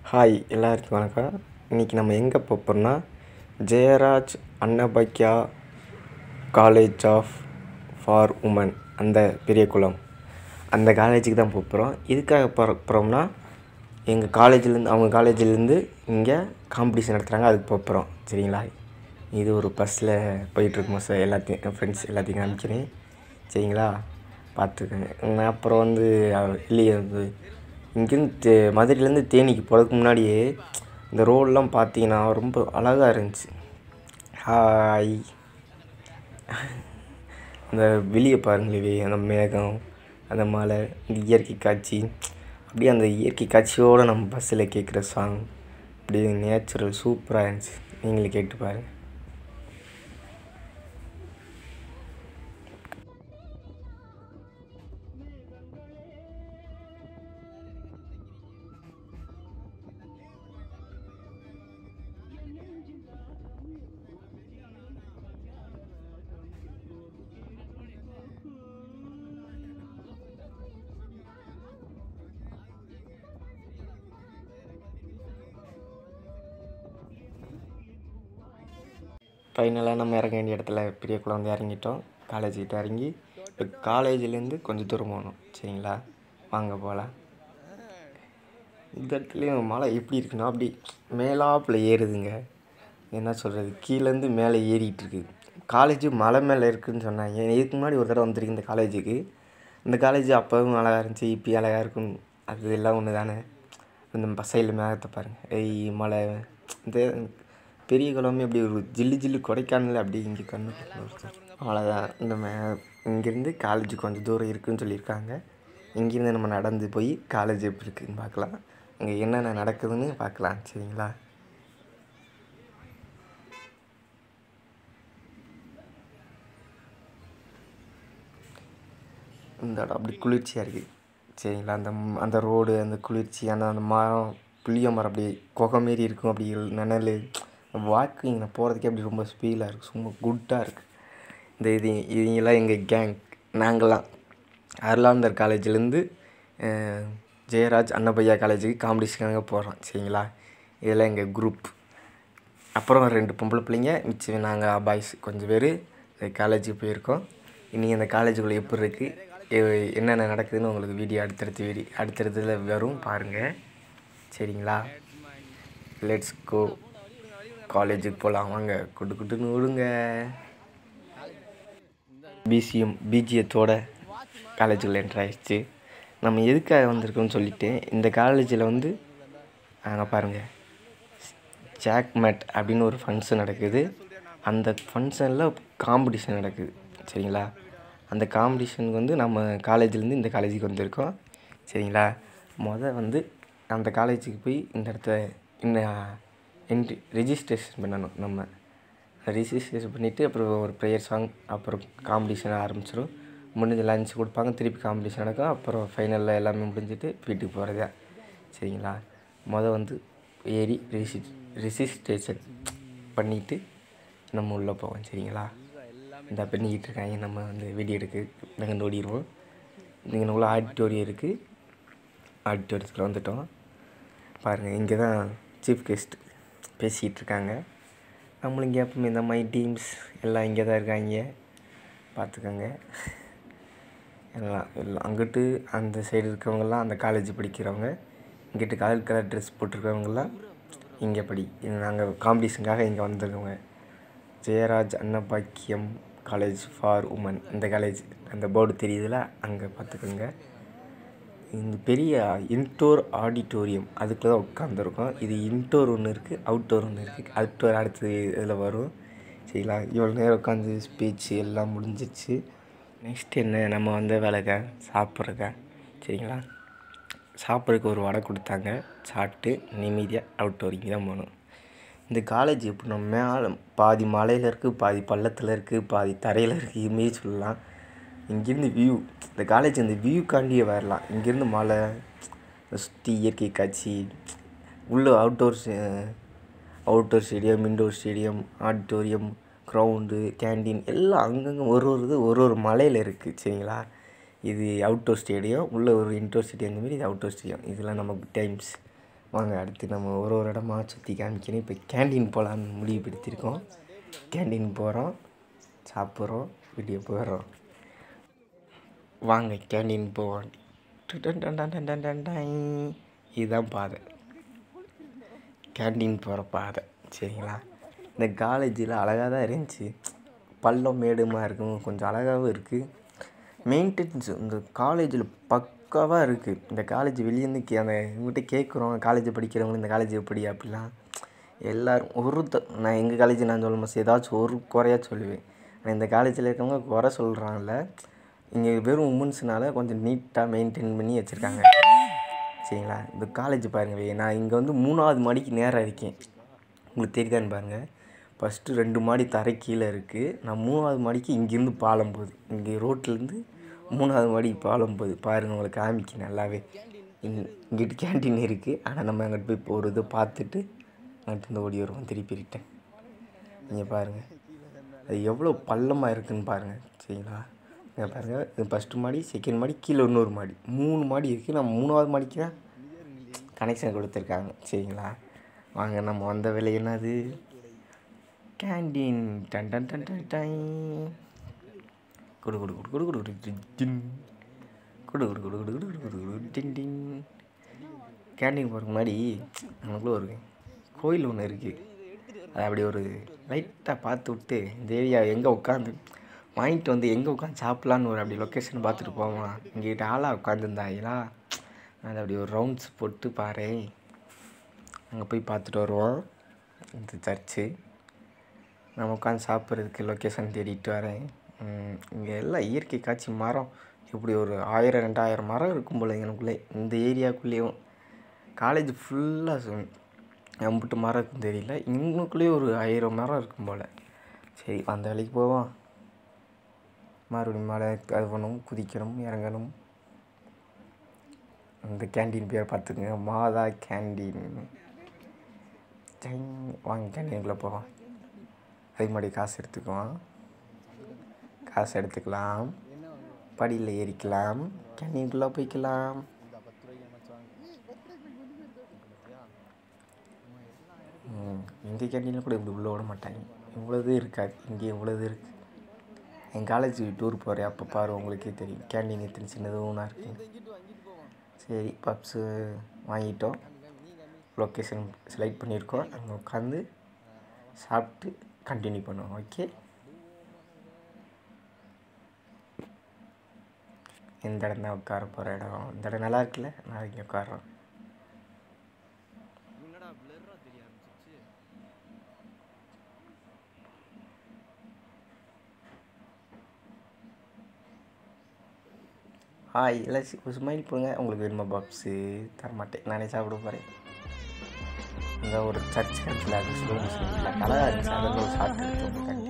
Hi எல்லாருக்கும் வணக்கம் இன்றைக்கி நம்ம எங்கே போகிறோம்னா Jayaraj Annapackiam college of for women அந்த பெரியகுளம் அந்த காலேஜுக்கு தான் போகிறோம் எதுக்காக போகிற போகிறோம்னா எங்கள் காலேஜ்லேருந்து அவங்க காலேஜ்லேருந்து இங்கே காம்படிஷன் நடத்துகிறாங்க அதுக்கு போகிறோம் சரிங்களா இது ஒரு பஸ்ஸில் போயிட்டுருக்குமா சார் எல்லாத்தையும் என் ஃப்ரெண்ட்ஸ் எல்லாத்தையும் காமிக்கிறேன் சரிங்களா பார்த்துக்கோங்க நான் அப்புறம் வந்து இல்லையே வந்து இங்கேருந்து தே மதுரையிலேருந்து தேனிக்கு போகிறதுக்கு முன்னாடியே இந்த ரோடெலாம் பார்த்தீங்கன்னா ரொம்ப அழகாக இருந்துச்சு ஹாய் அந்த வெளியே பாருங்களே அந்த மேகம் அந்த மலை இந்த இயற்கை காட்சி அப்படியே அந்த இயற்கை காட்சியோடு நம்ம பஸ்ஸில் கேட்குற சாங் அப்படியே நேச்சுரல் சூப்பராக இருந்துச்சு நீங்களே கேட்டு பாருங்கள் ஃபைனலாக நம்ம இறங்க வேண்டிய இடத்துல பெரியக்குளம் வந்து இறங்கிட்டோம் காலேஜ் கிட்ட இறங்கி இப்போ காலேஜ்லேருந்து கொஞ்சம் தூரம் போகணும் சரிங்களா வாங்க போகலாம் இந்த இடத்துலையும் மலை எப்படி இருக்குன்னா அப்படி மேலாப்பில் ஏறுதுங்க என்ன சொல்கிறது கீழேருந்து மேலே ஏறிட்டு இருக்குது காலேஜ் மலை மேலே இருக்குதுன்னு சொன்னாங்க இதுக்கு முன்னாடி ஒரு தடவை வந்திருக்கு இந்த காலேஜுக்கு இந்த காலேஜ் அப்போவும் அழகாக இருந்துச்சு இப்போ அழகாக இருக்கும் அது எல்லாம் ஒன்று தானே இந்த சைடில் மேகத்தை பாருங்கள் ஏய் மலை இந்த பெரிய குளமே அப்படி ஒரு ஜில்லு ஜில்லு கொடைக்கானல் அப்படி இங்கே கண்ணு அவ்வளோதான் இந்த மே இங்கேருந்து காலேஜ் கொஞ்சம் தூரம் இருக்குதுன்னு சொல்லியிருக்காங்க இங்கேருந்து நம்ம நடந்து போய் காலேஜ் எப்படி இருக்குதுன்னு பார்க்கலாம் அங்கே என்னென்ன நடக்குதுன்னு பார்க்கலாம் சரிங்களா இந்த இடம் அப்படி குளிர்ச்சியாக இருக்குது சரிங்களா அந்த ம்- அந்த ரோடு அந்த குளிர்ச்சி அந்த அந்த மரம் புளிய மரம் அப்படி குகை மாரி இருக்கும் அப்படி நிழல் வாக்கிங் போகிறதுக்கே அப்படி ரொம்ப ஸ்பீடாக இருக்குது சும்மா குட்டாக இருக்குது இந்த இது இவங்கெல்லாம் எங்கள் கேங் நாங்களாம் அருளாந்தர் காலேஜ்லேருந்து ஜெயராஜ் அன்னபையா காலேஜுக்கு காம்படிஷனுக்காக போகிறோம் சரிங்களா இதெல்லாம் எங்கள் குரூப் அப்புறம் ரெண்டு பொம்பளை பிள்ளைங்க மிச்சம் நாங்கள் பாய்ஸ் கொஞ்சம் பேர் காலேஜுக்கு போயிருக்கோம் இன்றைக்கி அந்த காலேஜுக்குள்ளே எப்படி இருக்குது என்னென்ன நடக்குதுன்னு உங்களுக்கு வீடியோ அடுத்தடுத்து வீடியோ அடுத்தடுத்துல வரும் பாருங்கள் சரிங்களா லெட்ஸ் கோ காலேஜுக்கு போகலாம் வாங்க குட்டு குட்டுன்னு விடுங்க பிசிஎம் பிஜிஎத்தோட காலேஜுக்குள்ளே என்ட்ரு ஆயிடுச்சு நம்ம எதுக்காக வந்திருக்கோம்னு சொல்லிட்டேன் இந்த காலேஜில் வந்து அங்கே பாருங்கள் ஜாக் மேட் அப்படின்னு ஒரு ஃபங்க்ஷன் நடக்குது அந்த ஃபங்க்ஷனில் காம்படிஷன் நடக்குது சரிங்களா அந்த காம்படிஷனுக்கு வந்து நம்ம காலேஜ்லேருந்து இந்த காலேஜுக்கு வந்திருக்கோம் சரிங்களா மொதல் வந்து அந்த காலேஜுக்கு போய் இந்த இடத்த இந்த என்ட்ரி ரெஜிஸ்ட்ரேஷன் பண்ணணும் நம்ம ரிஜிஸ்ட்ரேஷன் பண்ணிவிட்டு அப்புறம் ஒரு ப்ரேயர் சாங் அப்புறம் காம்படிஷன் ஆரம்பிச்சிடும் முடிஞ்சு லஞ்ச் கொடுப்பாங்க திருப்பி காம்படிஷன் நடக்கும் அப்புறம் ஃபைனலில் எல்லாமே முடிஞ்சிட்டு வீட்டுக்கு போகிறதா சரிங்களா மொதல் வந்து ஏறி ரிஜி ரிஜிஸ்ட்ரேஷன் பண்ணிவிட்டு நம்ம உள்ளே போவோம் சரிங்களா இந்த பண்ணிக்கிட்டு இருக்காங்க நம்ம வந்து வீடியோ எடுக்கு நாங்கள் ஓடிடுவோம் இங்கே உள்ள ஆடிட்டோரியம் இருக்குது ஆடிட்டோரியத்தில் வந்துட்டோம் பாருங்கள் இங்கே தான் சீஃப் கெஸ்ட் பேசிகிட்டு இருக்காங்க நம்மளும் இங்கே எப்பவுமே இந்த மாதிரி டீம்ஸ் எல்லாம் இங்கே தான் இருக்காங்க பார்த்துக்கோங்க எல்லாம் எல்லாம் அங்கிட்டு அந்த சைடு இருக்கவங்கெல்லாம் அந்த காலேஜ் படிக்கிறவங்க இங்கிட்டு கலர் கலர் ட்ரெஸ் போட்டிருக்கவங்கெல்லாம் இங்கே படி நாங்கள் காம்படிஷனுக்காக இங்கே வந்திருக்கோங்க Jayaraj Annapackiam college for women இந்த காலேஜ் அந்த போர்டு தெரியுதுல அங்கே பார்த்துக்கோங்க இந்த பெரிய இன்டோர் ஆடிட்டோரியம் அதுக்குள்ளே தான் உட்காந்துருக்கோம் இது இன்டோர் ஒன்று இருக்குது அவுட்டோர் ஒன்று இருக்குது அவுட்டோர் அடுத்து இதில் வரும் சரிங்களா இவ்வளோ நேரம் உட்காந்து ஸ்பீச் எல்லாம் முடிஞ்சிச்சு நெக்ஸ்ட் என்ன நம்ம வந்த வேலைக்கா சாப்பிட்றக்கா சரிங்களா சாப்பிட்றதுக்கு ஒரு வடை கொடுத்தாங்க சாப்பிட்டு நிம்மதியாக அவுட்டோரிங்க தான் போகணும் இந்த காலேஜ் எப்படின்னா மேலே பாதி மலையில் இருக்குது பாதி பள்ளத்தில் இருக்குது பாதி தரையில் இருக்குது இதுமாரி சொல்லலாம் இங்கேருந்து வியூ இந்த காலேஜ் இந்த வியூக்காண்டியே வரலாம் இங்கேருந்து மலை சுற்றி இயற்கை காட்சி உள்ள outdoor outdoor stadium indoor stadium auditorium ground canteen எல்லாம் அங்கங்கே ஒரு ஒரு இது ஒரு ஒரு மலையில் இருக்குது சரிங்களா இது அவுட்டோர் ஸ்டேடியம் உள்ளே ஒரு இன்டோர் ஸ்டேடியம் இந்த மாதிரி இது அவுட்டோர் ஸ்டேடியம் இதெல்லாம் நமக்கு டைம்ஸ் வாங்க அடுத்து நம்ம ஒரு ஒரு இடமா சுற்றி காமிக்கணும் இப்போ கேண்டீன் போகலான்னு முடிவுபடுத்தியிருக்கோம் கேண்டீன் போகிறோம் சாப்பிட்றோம் வீடியோ போயிடுறோம் வாங்க கேண்டீன் போவோம் டன் டன் டன் டன் டன் டன் டன். இதுதான் பாதை கேண்டீன் போகிற பாதை சரிங்களா இந்த காலேஜில் அழகாக தான் இருந்துச்சு பள்ளம் மேடுமா இருக்கும் கொஞ்சம் அழகாகவும் இருக்குது மெயின்டெனன்ஸ் இந்த காலேஜில் பக்காவாக இருக்குது இந்த காலேஜ் வெளியேருந்து கே அந்த இவங்ககிட்ட கேட்குறோம் காலேஜ் படிக்கிறவங்க இந்த காலேஜ் எப்படி அப்படிலாம் எல்லோரும் ஒருத்த நான் எங்கள் காலேஜ் நான் சொல்ல மாட்டேன் ஏதாச்சும் ஒரு குறையா சொல்லுவேன் ஆனால் இந்த காலேஜில் இருக்கவங்க குறை சொல்கிறாங்கல்ல இங்கே வெறும் உமன்ஸ்னால கொஞ்சம் நீட்டாக மெயின்டைன் பண்ணி வச்சுருக்காங்க சரிங்களா இந்த காலேஜ் பாருங்களேன் நான் இங்கே வந்து மூணாவது மாடிக்கு நேராக இருக்கேன் உங்களுக்கு தெரியுதான்னு பாருங்கள் ஃபஸ்ட்டு ரெண்டு மாடி தரை கீழே இருக்குது நான் மூணாவது மாடிக்கு இங்கேருந்து பாலம் போகுது இங்கே ரோட்லேருந்து மூணாவது மாடிக்கு பாலம் போகுது பாருங்கள் உங்களுக்கு காமிக்க நல்லாவே இங் இங்கிட்டு கேண்டீன் இருக்குது ஆனால் நம்ம அங்கிட்டு போய் இப்போ ஒரு இதை பார்த்துட்டு அங்கிட்டு இருந்து ஓடி வருவோம் திருப்பி ரிட்டன் நீங்கள் பாருங்கள் அது எவ்வளோ பள்ளமாக இருக்குன்னு பாருங்கள் சரிங்களா இங்கே பாருங்கள் இது ஃபஸ்ட்டு மாடி செகண்ட் மாடி கீழே இன்னொரு மாடி மூணு மாடி இருக்குது நம்ம மூணாவது மாடிக்கு தான் கனெக்ஷன் கொடுத்துருக்காங்க சரிங்களா வாங்க நம்ம வந்த வேலை என்னது கேண்டீன் டன் டன் டன் டன் டன் குடு குடு குடு குடு குடு குடு டின் டின். குடு குடு குடு குடு குடு குடு குடு குடு டின் டின் கேண்டீன் போகிறதுக்கு முன்னாடி நமக்குள்ளே ஒரு கோயில் ஒன்று இருக்குது அது அப்படி ஒரு லைட்டாக பார்த்து விட்டு இந்த ஏரியா எங்கே உட்காந்து வாங்கிட்டு வந்து எங்கே உட்காந்து சாப்பிட்லான்னு ஒரு அப்படி லொக்கேஷன் பார்த்துட்டு போவோம் இங்கிட்ட ஆளாக உட்காந்துருந்தாங்களா அது அப்படி ஒரு ரவுண்ட்ஸ் போட்டு பாரு அங்கே போய் பார்த்துட்டு வருவோம் இந்த சர்ச்சு நம்ம உட்காந்து சாப்பிட்றதுக்கு லொக்கேஷன் தேடிட்டு வரேன் இங்கே எல்லாம் இயற்கை காட்சி மரம் இப்படி ஒரு ஆயிரம் ரெண்டாயிரம் மரம் இருக்கும் போல எனக்குள்ளே இந்த ஏரியாக்குள்ளேயும் காலேஜ் ஃபுல்லாக எம்பிட்டு மரம் இருக்குன்னு தெரியல இவங்களுக்குள்ளேயே ஒரு ஆயிரம் மரம் இருக்கும் போல் சரி அந்த வேலைக்கு போவோம் மறுபடியும் மலை அது பண்ணணும் குதிக்கணும் இறங்கணும் இந்த கேண்டீன் பேர் பார்த்துக்குங்க மாதா கேண்டீன் வாங்க கேண்டீனுக்குள்ளே போவோம் அதுக்கு முன்னாடி காசு எடுத்துக்குவோம் காசு எடுத்துக்கலாம் படியில் ஏறிக்கலாம் கேண்டீனுக்குள்ளே போய்க்கலாம் ம், எங்கள் கேண்டீனில் கூட இப்படி உள்ளே விட மாட்டாங்க இவ்வளோது இருக்காது இங்கே இவ்வளோது இருக்குது என் காலேஜ் டூர் போகிறேன் அப்போ பாரு உங்களுக்கே தெரியும் கேண்டீன் எத்தனை சின்னதும் இருக்குது சரி பப்ஸு வாங்கிட்டோம் லொக்கேஷன் செலக்ட் பண்ணியிருக்கோம் அங்கே உட்காந்து சாப்பிட்டு கண்டினியூ பண்ணுவோம் ஓகே இந்த இடம் தான் உட்கார போகிற இடம் இந்த இடம் நல்லா இருக்குல்ல நான் இங்கே உட்காரோம் ஹாய் எல்லாம் சி- ஒரு ஸ்மைல் போங்க உங்களுக்கு வேணுமா பப்ஸு தரமாட்டேன் நானே சாப்பிட போகிறேன் இந்த ஒரு சர்ச் இடத்துல அது ஸ்லோ முஸ்லீமில் அழகாக இருந்துச்சு அதில் ஒரு ஷார்ட் எடுத்து உங்களுக்காண்டி.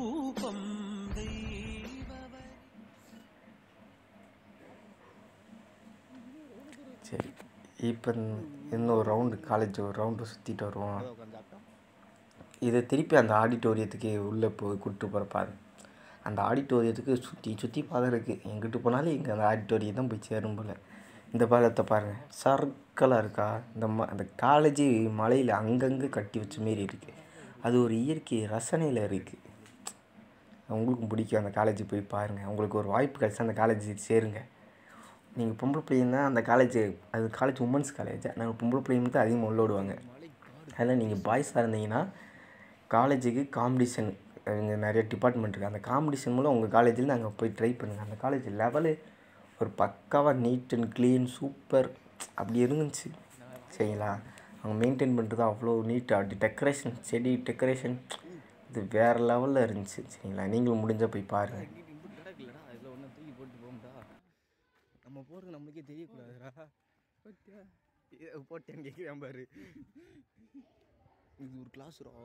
சரி இப்போ இன்னும் ஒரு ரவுண்டு காலேஜ் ஒரு ரவுண்டு சுற்றிட்டு வருவோம் இதை திருப்பி அந்த ஆடிட்டோரியத்துக்கு உள்ளே போய் கூப்பிட்டு போகிற பாரு அந்த ஆடிட்டோரியத்துக்கு சுற்றி சுற்றி பாதை இருக்குது எங்கிட்டு போனாலும் இங்கே அந்த ஆடிட்டோரியம் தான் போய் சேரும் போல் இந்த பாலத்தை பாருங்கள் சர்க்கலாக இருக்கா இந்த ம அந்த காலேஜ் மலையில் அங்கங்கே கட்டி வச்ச மாரி இருக்குது அது ஒரு இயற்கை ரசனையில் இருக்குது உங்களுக்கும் பிடிக்கும் அந்த காலேஜ் போய் பாருங்கள் உங்களுக்கு ஒரு வாய்ப்பு கிடச்சா அந்த காலேஜ் சேருங்க நீங்கள் பொம்பளை பிள்ளைங்க தான் அந்த காலேஜ் அது காலேஜ் உமன்ஸ் காலேஜ் நாங்கள் பொம்பளை பிள்ளைங்க தான் அதிகமாக உள்ள விடுவாங்க அதில் நீங்கள் பாய்ஸாக இருந்தீங்கன்னா காலேஜுக்கு காம்படிஷன் இங்கே நிறைய டிபார்ட்மெண்ட் இருக்குது அந்த காம்படிஷன் மூலம் உங்கள் காலேஜில் நாங்கள் போய் ட்ரை பண்ணுங்கள் அந்த காலேஜ் லெவலு ஒரு பக்காவாக நீட் அண்ட் க்ளீன் சூப்பர் அப்படி இருந்துச்சு சரிங்களா அவங்க மெயின்டைன் பண்ணுறது அவ்வளோ நீட்டாக அப்படி டெக்கரேஷன் செடி டெக்கரேஷன் இது வேறு லெவலில் இருந்துச்சு சரிங்களா நீங்களும் முடிஞ்சால் போய் பாருங்கள் நம்ம போகிறது நம்மளுக்கே தெரியக்கூடாதுடா போட்டேன்னு கேட்குறேன் பாரு இது ஒரு கிளாஸ் ரோ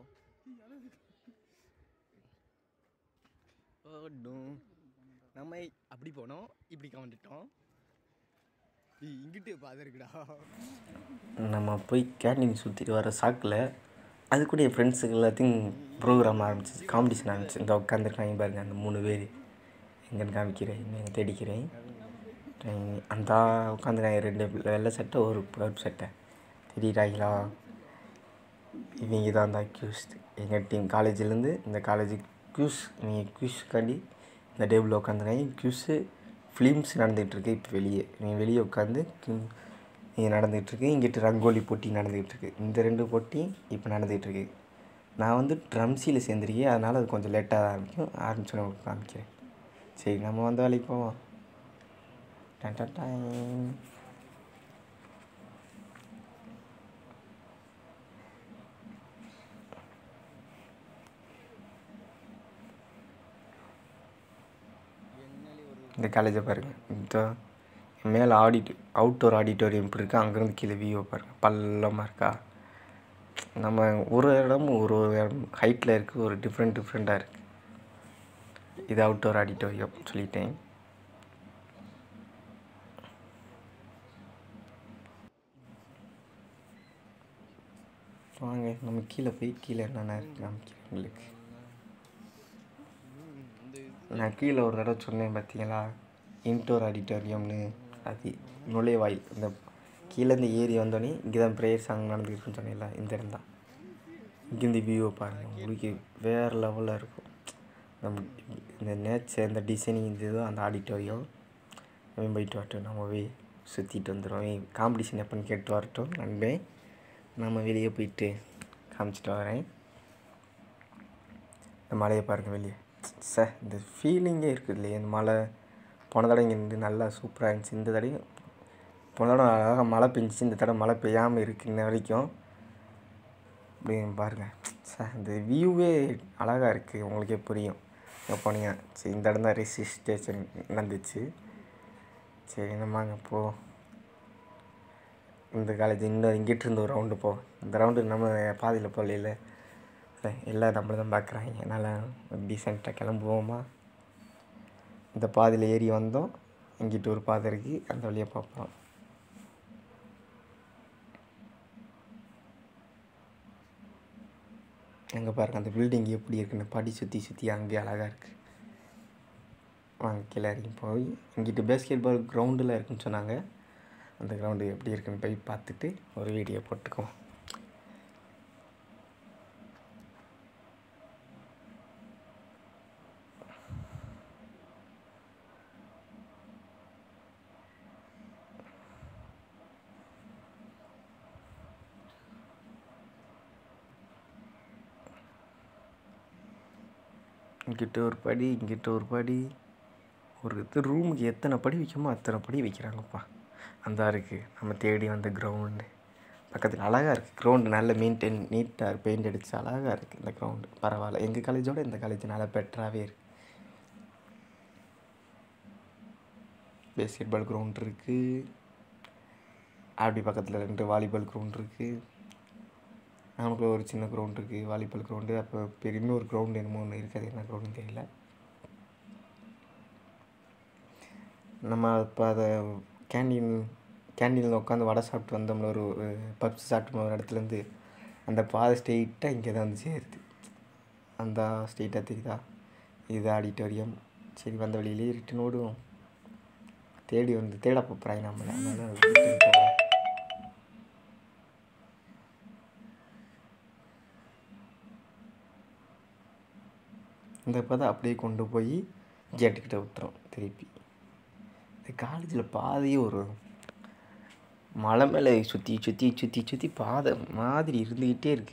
ஓடும் நம்ம அப்படி போனோம் இப்படி வந்துட்டோம் இங்கிட்டு பாதை இருக்குடா நம்ம போய் கேண்டீன் சுற்றிட்டு வர சாக்கில் அது கூட என் ஃப்ரெண்ட்ஸுக்கு எல்லாத்தையும் ப்ரோக்ராம் ஆரம்பிச்சு காம்படிஷன் ஆரம்பிச்சு இந்த உட்காந்துருக்காங்க பாருங்க அந்த மூணு பேர் எங்கன்னு காமிக்கிறேன் எங்கே தேடிக்கிறேன் அந்த உட்காந்துருக்காங்க ரெண்டு வெள்ளை சட்டை ஒரு கருப்பு சட்டை திடீராங்களா இவங்க தான் அந்த அக்யூஸ்ட் எங்கள் டீம் காலேஜ்லேருந்து இந்த காலேஜ் க்யூஸ் நீங்கள் க்யூஸ்க்காண்டி இந்த டேபிளில் உட்காந்துருக்காங்க க்யூஸு ஃபிலிம்ஸ் நடந்துகிட்ருக்கு இப்போ வெளியே நீங்கள் வெளியே உட்காந்து இங்கே நடந்துகிட்ருக்கு இங்கிட்டு ரங்கோலி போட்டி நடந்துகிட்ருக்கு இந்த ரெண்டு போட்டியும் இப்போ நடந்துகிட்ருக்கு நான் வந்து ட்ரம்ஸியில் சேர்ந்துருக்கேன் அதனால் அது கொஞ்சம் லேட்டாக தான் ஆரம்பிக்கும் ஆரம்பிச்சோன்னு உங்களுக்கு காமிக்கிறேன் சரி நம்ம வந்த வேலைக்கு போவோம் டன் டன் டன். இந்த காலேஜை பாருங்கள் இந்த மேலே ஆடிட் அவுட்டோர் ஆடிட்டோரியம் இப்படி இருக்கா அங்கேருந்து கீழே வியூவை பாருங்கள் பள்ளமாக இருக்கா நம்ம ஒரு இடம் ஒரு ஒரு இடம் ஹைட்டில் இருக்குது ஒரு டிஃப்ரெண்ட் டிஃப்ரெண்ட்டாக இருக்குது இது அவுட்டோர் ஆடிட்டோரியம் சொல்லிட்டேன் வாங்க நம்ம கீழே போய் கீழே என்னென்ன இருக்குது காமிக்கிறேன் உங்களுக்கு நான் கீழே ஒரு தடவை சொன்னேன் பார்த்தீங்களா இன்டோர் ஆடிட்டோரியம்னு அது நுழைவாயில் இந்த கீழேருந்து ஏறி வந்தோடனே இங்கே தான் ப்ரேயர் சாங் நடந்துருக்குன்னு சொன்னேன்ல இந்த இடம் தான் இங்கேருந்து வியூவை பாருங்கள் உங்களுக்கு வேறு லெவலில் இருக்கும் நம்ம இந்த நேச்சர் இந்த டிசைனிங் இந்த இதுவும் அந்த ஆடிட்டோரியம் அவன் போயிட்டு வரட்டும் நம்ம போய் சுற்றிட்டு வந்துடுவோம் காம்படிஷன் எப்போன்னு கேட்டு வரட்டும் நண்பே நம்ம வெளியே போயிட்டு காமிச்சிட்டு வரேன் இந்த மலையை பாருங்கள் வெளியே சார் இந்த ஃபீலிங்கே இருக்குது இல்லையா இந்த மலை போன தடவை இங்கே இருந்து நல்லா சூப்பராக இருந்துச்சு இந்த தடவை போன தடவை அழகாக மழை பெஞ்சிச்சு இந்த தடவை மழை பெய்யாமல் இருக்குது இன்ன வரைக்கும் அப்படி பாருங்கள் சார் இந்த வியூவே அழகாக இருக்குது உங்களுக்கே புரியும் இங்கே போனீங்க சரி இந்த இடம் தான் ரிஷி ஸ்டேஷன் நடந்துச்சு சரி நம்மங்க போ இந்த காலேஜ் இன்னும் இங்கிட்டு இருந்து ஒரு ரவுண்டு போ இந்த ரவுண்டு நம்ம பாதியில் போகல எல்லாம் நம்மள தான் பார்க்குறாங்க அதனால் டீசெண்டாக கிளம்புவோமா இந்த பாதையில் ஏறி வந்தோம் இங்கிட்டு ஒரு பாதை இருக்குது அந்த வழியாக பார்ப்போம் அங்கே பாருங்கள் அந்த பில்டிங் எப்படி இருக்குன்னு படி சுற்றி சுற்றி அங்கேயே அழகாக இருக்குது வாங்க கீழே இறங்கி போய் இங்கிட்டு பேஸ்கெட் பால் கிரவுண்டில் இருக்குன்னு சொன்னாங்க அந்த கிரவுண்டு எப்படி இருக்குன்னு போய் பார்த்துட்டு ஒரு வீடியோ போட்டுக்குவோம் இங்கிட்ட ஒரு படி இங்கிட்ட ஒரு படி ஒரு இது ரூமுக்கு எத்தனை படி வைக்கணுமோ அத்தனை படி வைக்கிறாங்கப்பா அந்த இருக்குது நம்ம தேடி வந்த கிரவுண்டு பக்கத்தில் அழகாக இருக்குது கிரவுண்டு நல்ல மெயின்டைன் நீட்டாக பெயிண்ட் அடித்து அழகாக இருக்குது இந்த கிரவுண்டு பரவாயில்ல எங்கள் காலேஜோட இந்த காலேஜ் நல்லா பெட்டராகவே இருக்குது பேஸ்கெட் பால் கிரவுண்ட் இருக்குது அப்படி பக்கத்தில் ரெண்டு வாலிபால் கிரவுண்ட் இருக்குது நமக்குள்ள ஒரு சின்ன கிரவுண்ட் இருக்குது வாலிபால் கிரவுண்டு அப்போ பெரிய இன்னொரு கிரவுண்டு என்னமோ ஒன்று இருக்குது என்ன கிரவுண்டுன்னு தெரியல நம்ம இப்போ அதை கேண்டீன் கேண்டீனில் உட்காந்து வடை சாப்பிட்டு வந்தோம்ல ஒரு பப்ஸ் சாப்பிட்டு ஒரு இடத்துலேருந்து அந்த பாதை ஸ்ட்ரெயிட்டாக இங்கே தான் வந்து சேருது அந்த ஸ்ட்ரெயிட்டாக தெரியுதா இது ஆடிட்டோரியம் சரி வந்த வழியிலே ரிட்டன் ஓடுவோம் தேடி வந்து தேட போகிறாங்க நம்மளை அதனால் ரிட்டன் போவோம் இந்த இப்போ தான் அப்படியே கொண்டு போய் கேட்டுக்கிட்ட விட்டுறோம் திருப்பி இந்த காலேஜில் பாதையே ஒரு மலை மேலே சுற்றி சுற்றி சுற்றி சுற்றி பாதை மாதிரி இருந்துக்கிட்டே இருக்கு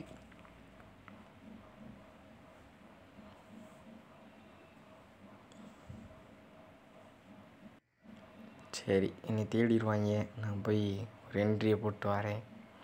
சரி என்னை தேடிடுவாங்க நான் போய் ஒரு என்ட்ரியை போட்டு வரேன்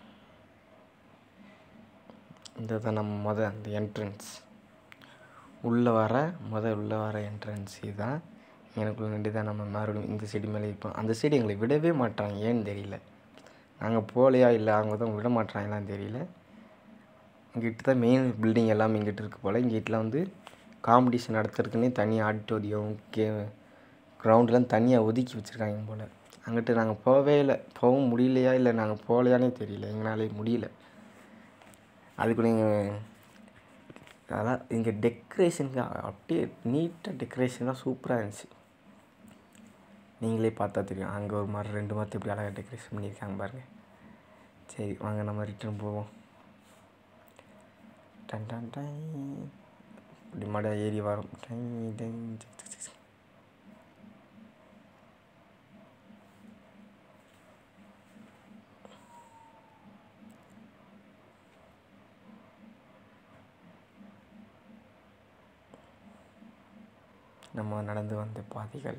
இந்த தான் நம்ம மொதல் அந்த என்ட்ரன்ஸ் உள்ளே வர முதல் உள்ளே வர என்ட்ரன்ஸ் இதுதான் எனக்குள்ள நின்று தான் நம்ம மறுபடியும் இந்த சைடு மேலே இருப்போம் அந்த சைடு எங்களை விடவே மாட்டாங்க ஏன்னு தெரியல நாங்கள் போகலையா இல்லை அவங்க தான் விட மாட்டாங்களான்னு தெரியல இங்கிட்டு தான் மெயின் பில்டிங் எல்லாமே இங்கிட்டு இருக்கு போல் இங்கிட்டலாம் வந்து காம்படிஷன் நடத்துறதுக்குன்னே தனி ஆடிட்டோரியம் கே கிரவுண்டெலாம் தனியாக ஒதுக்கி வச்சுருக்காங்க போல் அங்கிட்டு நாங்கள் போகவே இல்லை போகவும் முடியலையா இல்லை நாங்கள் போகலையானே தெரியல எங்களாலே முடியல அதுக்கு நீங்கள் அதான் இங்கே டெக்கரேஷனுக்கு அப்படியே நீட்டாக டெக்கரேஷன்லாம் சூப்பராக இருந்துச்சு நீங்களே பார்த்தா தெரியும் அங்கே ஒரு மரம் ரெண்டு மரத்தை எப்படி அழகாக டெக்கரேஷன் பண்ணியிருக்காங்க பாருங்கள் சரி வாங்க நம்ம ரிட்டர்ன் போவோம் டன் டன் டன் இப்படி மடை ஏறி வரும் டன் டன் சக் சக் சக் சக். நம்ம நடந்து வந்த பாதைகள்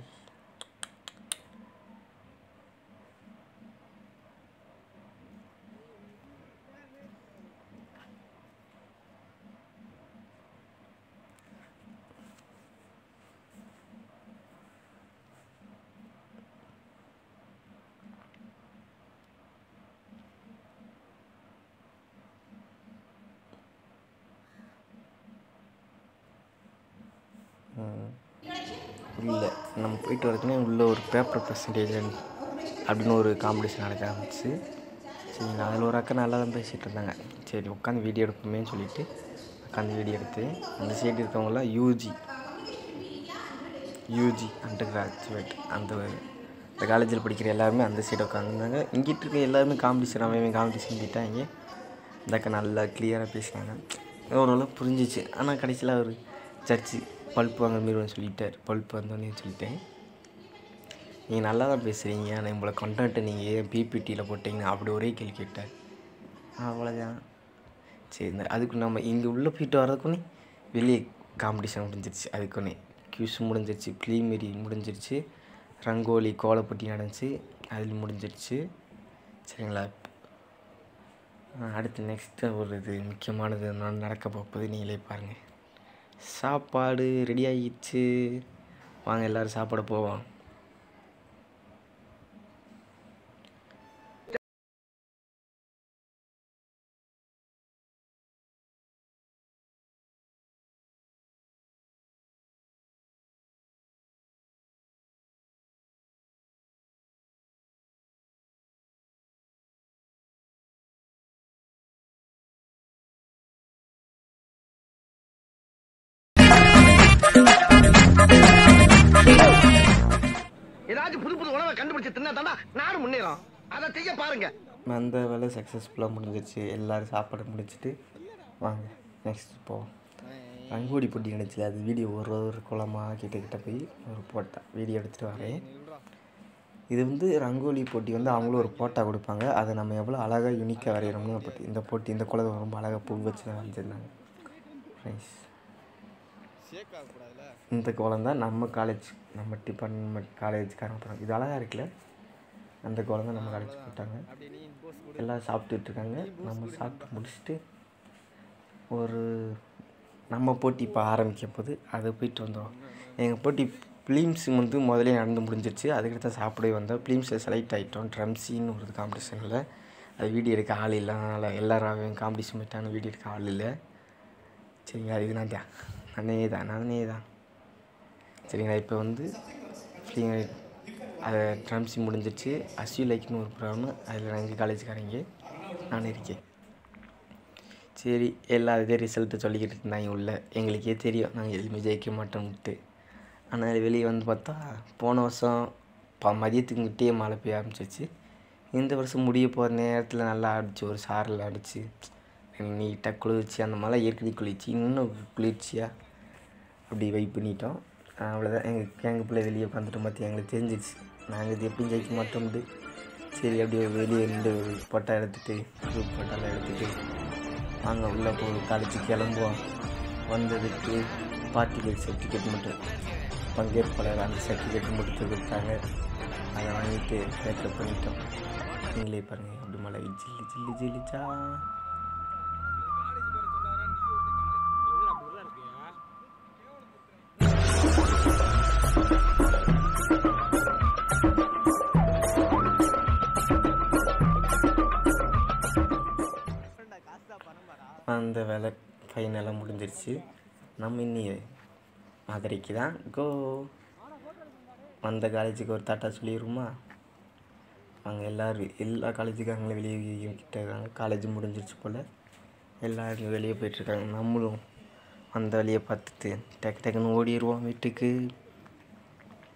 உள்ள நம்ம போயிட்டு வரதுக்குனே உள்ள ஒரு பேப்பர் பர்சன்டேஜ் அப்படின்னு ஒரு காம்படிஷன் நடக்க ஆரம்பிச்சு சரி அதில் ஒரு அக்கா நல்லா தான் பேசிகிட்டு இருந்தாங்க சரி உட்காந்து வீடியோ எடுப்போமேன்னு சொல்லிட்டு உட்காந்து வீடியோ எடுத்து அந்த சைடு இருக்கவங்களாம் யூஜி யூஜி அண்டர் கிராஜுவேட் அந்த இந்த காலேஜில் படிக்கிற எல்லாருமே அந்த சைடு உட்காந்துருந்தாங்க இங்கிட்டு இருக்க எல்லாருமே காம்படிஷன் அவன் காம்படிஷன் போயிட்டாங்க இந்த அக்கா நல்லா கிளியராக பேசினாங்க ஓரளவு புரிஞ்சிச்சு ஆனால் கடைசியில் அவர் சர்ச்சு பல்ப் வாங்க மாரி சொல்லிட்டார் பல்ப் வந்தோடனே சொல்லிட்டேன் நீங்கள் நல்லா தான் பேசுகிறீங்க ஆனால் உங்களை கண்டென்ட்டை நீங்கள் ஏன் பிபிடியில் போட்டீங்கன்னா அப்படி ஒரே கேள்வி கேட்டார் அவ்வளோதான் சரி இந்த அதுக்கு நம்ம இங்கே உள்ளே போயிட்டு வர்றதுக்குன்னே வெளியே காம்படிஷன் முடிஞ்சிருச்சு அதுக்குன்னே கியூஸ் முடிஞ்சிருச்சு ப்ளீமெரி முடிஞ்சிருச்சு ரங்கோலி கோலப்பட்டி நடந்துச்சு அதில் முடிஞ்சிருச்சு சரிங்களா ஆ, அடுத்து நெக்ஸ்ட்டு ஒரு இது முக்கியமானது நான் நடக்க போகுது நீங்களே பாருங்கள் சாப்பாடு ரெடி ஆகிடுச்சு வாங்க எல்லோரும் சாப்பிட போவோம் ஏதாச்சும் புது புது உணவை கண்டுபிடிச்சு தின்னா தாண்டா நாடு முன்னேறும் அதை செய்ய பாருங்க அந்த வேலை சக்ஸஸ்ஃபுல்லாக முடிஞ்சிருச்சு எல்லோரும் சாப்பாடு முடிச்சிட்டு வாங்க நெக்ஸ்ட் போவோம் ரங்கோலி போட்டி நினச்சில அது வீடியோ ஒரு ஒரு குளமாக கிட்ட கிட்ட போய் ஒரு போட்டேன் வீடியோ எடுத்துகிட்டு வரேன் இது வந்து ரங்கோலி போட்டி வந்து அவங்களும் ஒரு போட்டா கொடுப்பாங்க அதை நம்ம எவ்வளோ அழகாக யூனிக்காக வரைகிறோம்னு போட்டி இந்த போட்டி இந்த குளத்தை ரொம்ப அழகாக பூ வச்சு வரைஞ்சிருந்தாங்க நைஸ் இந்த கோலம் தான் நம்ம காலேஜ் நம்ம டிபார்ட்மெண்ட் காலேஜ்காரங்க போகிறாங்க இது அழகாக இருக்குல்ல அந்த கோலம் தான் நம்ம காலேஜ் போட்டாங்க எல்லாம் சாப்பிட்டுட்டு இருக்காங்க நம்ம சாப்பிட்டு முடிச்சுட்டு ஒரு நம்ம போட்டி இப்போ ஆரம்பிக்க போது அதை போயிட்டு வந்தோம் எங்கள் போட்டி ஃபிலிம்ஸ் வந்து முதலே நடந்து முடிஞ்சிருச்சு அதுக்கடுத்து தான் சாப்பிடவே வந்தோம் ஃபிலிம்ஸில் செலக்ட் ஆகிட்டோம் ட்ரம்ஸின்னு ஒரு காம்படிஷனில் அது வீடியோ எடுக்க ஆள் இல்லை அதனால் எல்லாரும் காம்படிஷன் போயிட்டாங்க வீடியோ எடுக்க ஆள் இல்லை சரிங்களா இது நான் தான் நானே தான் நானே தான் சரிங்களா இப்போ வந்து ஃப்ரீ அதை ட்ரம்ஸி முடிஞ்சிருச்சு அஸ்யூ லைக்னு ஒரு ப்ரோக்ராமு அதில் எங்கள் காலேஜ்காரங்க நான் இருக்கேன் சரி எல்லா இதே ரிசல்ட்டை சொல்லிக்கிட்டு இருந்தாங்க உள்ள எங்களுக்கே தெரியும் நாங்கள் எதுவுமே ஜெயிக்க மாட்டோம்ட்டு ஆனால் வெளியே வந்து பார்த்தா போன வருஷம் ப மதியத்துக்கிட்டே மழை பெய்ய ஆரம்பிச்சிச்சு இந்த வருஷம் முடிய போகிற நேரத்தில் நல்லா அடிச்சு ஒரு சாரில் அடிச்சு நீட்டாக குளிர்ச்சி அந்த மழை ஏற்கனவே குளிர்ச்சி இன்னும் குளிர்ச்சியாக அப்படி வைப் பண்ணிட்டோம் அவ்வளோதான் எங்கள் கேங்கு பிள்ளை வெளியே உட்காந்துட்டு பார்த்து எங்களுக்கு தெரிஞ்சிச்சு நாங்கள் இது எப்படியும் ஜெயிக்க மாட்டோம்ட்டு சரி அப்படியே வெளியே நின்று ஒரு பொட்டை எடுத்துகிட்டு குரூப் பொட்டெல்லாம் எடுத்துகிட்டு வாங்க உள்ளே போ காலேஜ் கிளம்புவோம் வந்ததுக்கு பார்ட்டிகள் சர்டிஃபிகேட் மட்டும் பங்கேற்பாளர் அந்த சர்டிஃபிகேட் மட்டும் கொடுத்தாங்க அதை வாங்கிட்டு பேக்கப் பண்ணிட்டோம் நீங்களே பாருங்கள் அப்படி மழை ஜில்லு ஜில்லு ஜில்லுச்சா அந்த வேலை ஃபைனலாக முடிஞ்சிருச்சு நம்ம இன்னி மதுரைக்கு தான் கோ வந்த காலேஜுக்கு ஒரு தாட்டா சொல்லிடுவோமா அங்கே எல்லோரும் எல்லா காலேஜுக்காரங்களும் வெளியே கிட்ட இருக்காங்க காலேஜ் முடிஞ்சிருச்சு போல் எல்லோரும் வெளியே போயிட்டுருக்காங்க நம்மளும் அந்த வழியை பார்த்துட்டு டக்கு டக்குன்னு ஓடிடுவோம் வீட்டுக்கு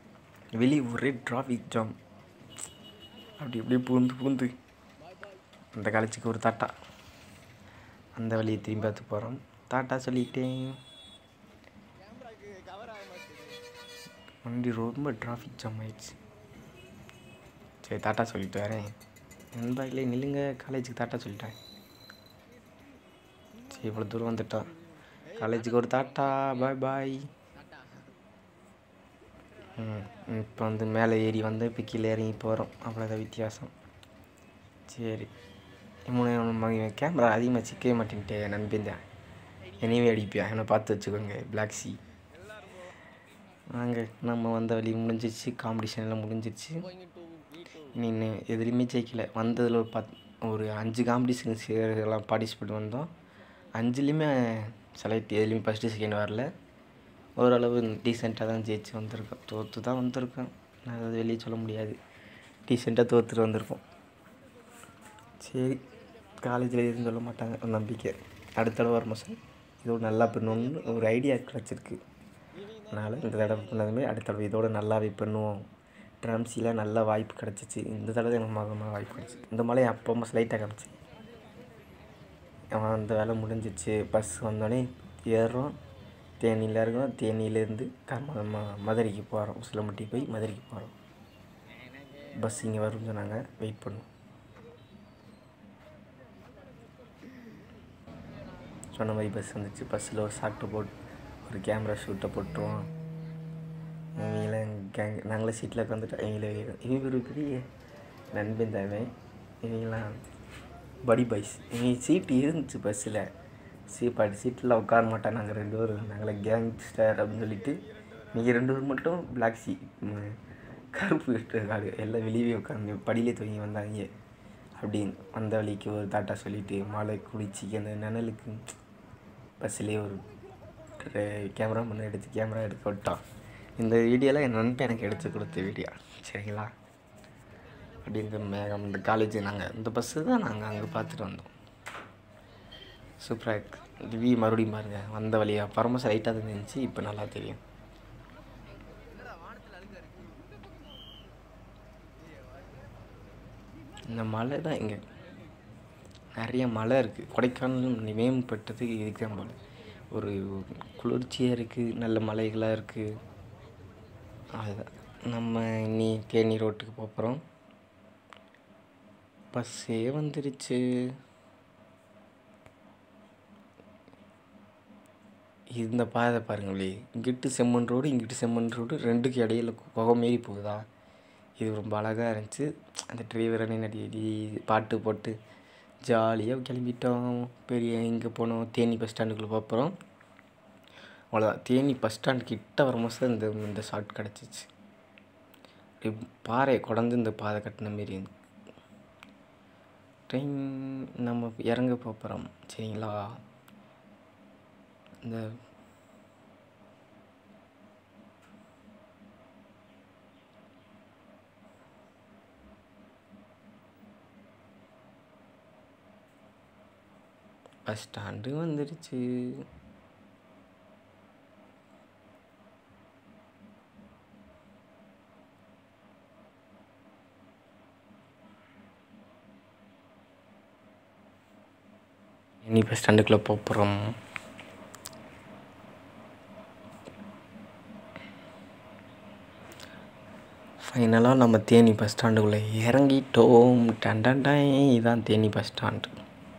வெளியே ஒரே டிராஃபிக் ஜாம் அப்படி இப்படி பூந்து பூந்து அந்த காலேஜுக்கு ஒரு தாட்டா அந்த வழியை திரும்பி பார்த்து போகிறோம் தாட்டா சொல்லிட்டேன் வண்டி ரொம்ப டிராஃபிக் ஜாம் ஆயிடுச்சு சரி தாட்டா சொல்லிட்டு வரேன் நண்பா இல்லை நில்லுங்க காலேஜுக்கு தாட்டா சொல்லிட்டேன் சரி இவ்வளோ தூரம் வந்துட்டோம் காலேஜுக்கு ஒரு தாட்டா பாய் பாய் ம் இப்போ வந்து மேலே ஏறி வந்து இப்போ கீழே இறங்கி போகிறோம் அவ்வளோதான் வித்தியாசம் சரி இவன் கேமரா அதிகமாக சிக்கவே மாட்டேன்ட்டு நண்பேந்தேன் என்னையவே அடிப்பியா என்னை பார்த்து வச்சுக்கோங்க பிளாக் சி வாங்க நம்ம வந்த வழி முடிஞ்சிருச்சு காம்படிஷன் எல்லாம் முடிஞ்சிருச்சு இனி இன்னும் எதுலேயுமே ஜெயிக்கல வந்ததில் ஒரு பத் ஒரு அஞ்சு காம்படிஷன் எல்லாம் பார்ட்டிசிபேட் வந்தோம் அஞ்சுலேயுமே செலக்ட் எதுலேயுமே ஃபஸ்ட்டு செகண்ட் வரல ஓரளவு டீசெண்டாக தான் ஜெயிச்சு வந்திருக்கோம் தோற்று தான் வந்திருக்கோம் நான் அதை வெளியே சொல்ல முடியாது டீசெண்டாக தோற்றுட்டு வந்திருக்கோம் சரி காலேஜில் எதுவும் சொல்ல மாட்டாங்க ஒரு நம்பிக்கை அடுத்த தடவை வர மாதம் இதோட நல்லா பண்ணணும்னு ஒரு ஐடியா கிடச்சிருக்கு அதனால் இந்த தடவை பண்ணதுமே அடுத்த தடவை இதோட நல்லாவே பண்ணுவோம் ட்ரம்ஸில் நல்ல வாய்ப்பு கிடச்சிச்சு இந்த தடவை எனக்கு மகமாக வாய்ப்பு கிடச்சி இந்த மலை அப்போ அம்மா ஸ்லைட்டாக கிடச்சி அவன் அந்த வேலை முடிஞ்சிச்சு பஸ் வந்தோடனே ஏறுறோம் தேனியில் இருக்கோம் தேனியிலேருந்து கர்ம ம- மதுரைக்கு போகிறோம் உசிலம்பட்டி போய் மதுரைக்கு போகிறோம் பஸ் இங்கே வரும்னு சொன்னாங்க வெயிட் பண்ணுவோம் சொன்ன மாதிரி பஸ் வந்துச்சு பஸ்ஸில் ஒரு சாக்டை போட்டு ஒரு கேமரா ஷூட்டை போட்டுருவோம் இவங்கள கேங் நாங்களே சீட்டில் உட்காந்துட்டு இவங்கள இவங்க ஒரு பெரிய நண்பன் தானே இவங்களாம் படி பாய்ஸ் இவங்க சீட்டு இருந்துச்சு பஸ்ஸில் சீ பாடி சீட்டில் உட்கார மாட்டோம் நாங்கள் ரெண்டு பேரும் நாங்களே கேங்ஸ்டர் அப்படின்னு சொல்லிட்டு நீங்கள் ரெண்டு பேர் மட்டும் பிளாக் சி ம், கருப்பு விட்டு ஆளு எல்லாம் வெளியவே உட்காந்து படியிலே தூங்கி வந்தாங்க அப்படின்னு வந்த வழிக்கு ஒரு தாட்டா சொல்லிட்டு மழை குளிச்சு அந்த நிழலுக்கு பஸ்ஸிலே ஒரு கேமரா முன்னே எடுத்து கேமரா எடுத்து விட்டான் இந்த வீடியோலாம் என் நண்பன் எனக்கு எடுத்து கொடுத்த வீடியோ சரிங்களா அப்படி இந்த மேகம் இந்த காலேஜ் நாங்கள் இந்த பஸ்ஸு தான் நாங்கள் அங்கே பார்த்துட்டு வந்தோம் சூப்பராக இருக்கு ரிவ்யூ மறுபடியும் பாருங்க வந்த வழியாக பரமச லைட்டாக தான் இருந்துச்சு இப்போ நல்லா தெரியும் இந்த மலை தான் இங்கே நிறைய மலை இருக்குது கொடைக்கானல் மேம்பட்டதுக்கு இதுக்கு தான் போல ஒரு குளிர்ச்சியாக இருக்குது நல்ல மலைகளாக இருக்குது அதுதான் நம்ம இனி தேனி ரோட்டுக்கு போகிறோம் பஸ்ஸே வந்துருச்சு இந்த பாதை பாருங்களே இங்கிட்டு செம்மண் ரோடு இங்கிட்டு செம்மண் ரோடு ரெண்டுக்கு இடையில குகை மாரி போகுதா இது ரொம்ப அழகாக இருந்துச்சு அந்த டிரைவரை நடி பாட்டு போட்டு ஜாலியாக கிளம்பிட்டோம் பெரிய இங்கே போனோம் தேனி பஸ் ஸ்டாண்டுக்குள்ளே பார்ப்போம் அவ்வளோதான் தேனி பஸ் ஸ்டாண்ட் கிட்ட வரும்போது இந்த இந்த ஷாட் கிடச்சிச்சு பாறை குடந்து இந்த பாதை கட்டின மாரி இருந்து ட்ரெயின் நம்ம இறங்க போகிறோம் சரிங்களா இந்த பஸ் ஸ்டாண்டு வந்துருச்சு இனி பஸ் ஸ்டாண்டுக்குள்ளே போகிறோம் ஃபைனலாக நம்ம தேனி பஸ் ஸ்டாண்டுக்குள்ளே இறங்கிட்டோம் டண்டன்டாய் இதான் தேனி பஸ் ஸ்டாண்டு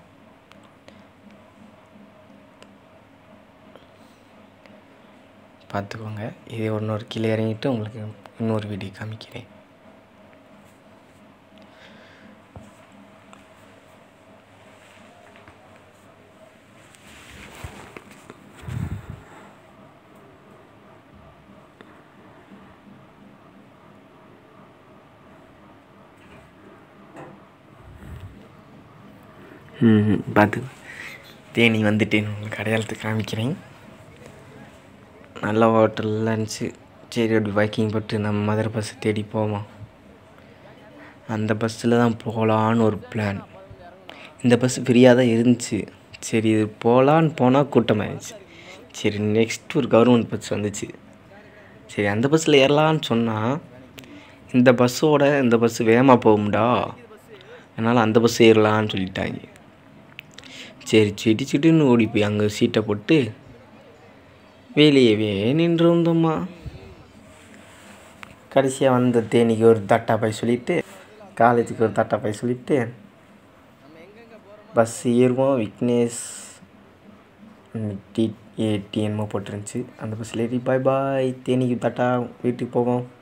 பார்த்துக்கோங்க இது இன்னொரு கீழே இறங்கிட்டு உங்களுக்கு இன்னொரு வீடியோ காமிக்கிறேன் ம் பார்த்து தேனி வந்துட்டேன் உங்களுக்கு அடையாளத்துக்கு காமிக்கிறேன் நல்ல ஹோட்டல்லாம் இருந்துச்சு சரி அப்படி பைக்கிங் போட்டு நம்ம மதுரை பஸ்ஸை தேடி போவோம் அந்த பஸ்ஸில் தான் போகலான்னு ஒரு பிளான் இந்த பஸ் ஃப்ரீயாக தான் இருந்துச்சு சரி இது போகலான்னு போனால் கூட்டமாகிடுச்சு சரி நெக்ஸ்ட் ஒரு கவர்மெண்ட் பஸ் வந்துச்சு சரி அந்த பஸ்ஸில் ஏறலான்னு சொன்னால் இந்த பஸ்ஸோட இந்த பஸ் வேகமாக போகும்டா அதனால் அந்த பஸ் ஏறலான்னு சொல்லிட்டாங்க சரி சிட்டு சிட்டுன்னு ஓடி போய் அங்கே சீட்டை போட்டு வெளியவே நின்று வந்தோம்மா கடைசியாக வந்த தேனிக்கு ஒரு தட்டா போய் சொல்லிவிட்டு காலேஜுக்கு ஒரு தட்டா போய் சொல்லிவிட்டு பஸ் ஏறுவோம் விக்னேஷ் டி ஏடிஎன்மோ போட்டுருந்துச்சு அந்த பஸ்ஸில் ஏறி பாய் பாய் தேனிக்கு தட்டா வீட்டுக்கு போவோம்